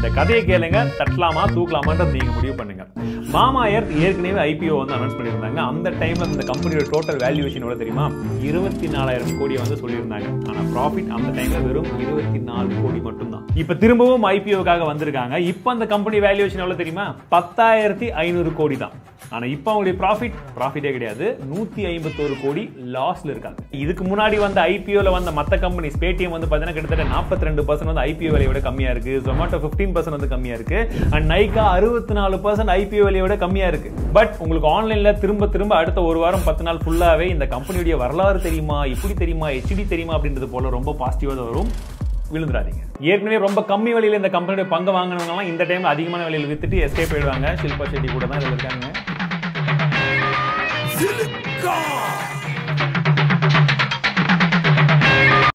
இந்த கதையை கேளுங்க தட்டலாமா தூக்கலாமான்றது நீங்க முடிவு பண்ணுங்க மாமா எர்த் ஏற்கனவே ஐபிஓ வந்து அனௌன்ஸ் பண்ணியிருந்தாங்க அந்த டைம்ல இந்த கம்பெனியோட டோட்டல் வேல்யூவேஷன் எவ்வளவு தெரியுமா இருபத்தி நாலாயிரம் கோடி வந்து சொல்லியிருந்தாங்க ஆனா ப்ராஃபிட் அந்த டைம்ல வெறும் இருபத்தி நாலு கோடி மட்டும்தான் இப்ப திரும்பவும் ஐபிஓக்காக வந்திருக்காங்க இப்போ அந்த கம்பெனி வேல்யூவேஷன் எவ்வளவு தெரியுமா பத்தாயிரத்தி ஐநூறு கோடி தான் ஆனா இப்போ அவங்களுடைய ப்ராஃபிட் ப்ராஃபிட்டே கிடையாது நூத்தி ஐம்பத்தோரு கோடி லாஸ்ல இருக்காங்க இதுக்கு முன்னாடி வந்த ஐபிஓல வந்த மத்த கம்பெனிஸ் பேடிஎம் வந்து பாத்தீங்கன்னா கிட்டத்தட்ட நாற்பத்தி ரெண்டு பர்சன்ட் வந்து ஐபிஓ விலையை விட கம்மியா இருக்கு ஜொமேட்டோ பிப்டீன் பர்சன்ட் வந்து கம்மியா இருக்கு அண்ட் நைகா அறுபத்தி நாலு பர்சன்ட் ஐபிஓ விலையை விட கம்மியா இருக்கு பட் உங்களுக்கு ஆன்லைன்ல திரும்ப திரும்ப அடுத்த ஒரு வாரம் பத்து நாள் ஃபுல்லாவே இந்த கம்பெனியுடைய வரலாறு தெரியுமா இப்படி தெரியுமா ஹெச்டி தெரியுமா அப்படின்றது போல ரொம்ப பாசிட்டிவா வரும் விழுந்துடாதீங்க ஏற்கனவே ரொம்ப கம்மி விலையில இந்த கம்பெனியோட பங்கு வாங்கினவங்கலாம் இந்த டைம் அதிகமான விலையில வித்துட்டு எஸ்கேப் போயிடுவாங்க ஷில்பா செட்டி கூட தான் இதுல இருக்காங்க Silicon!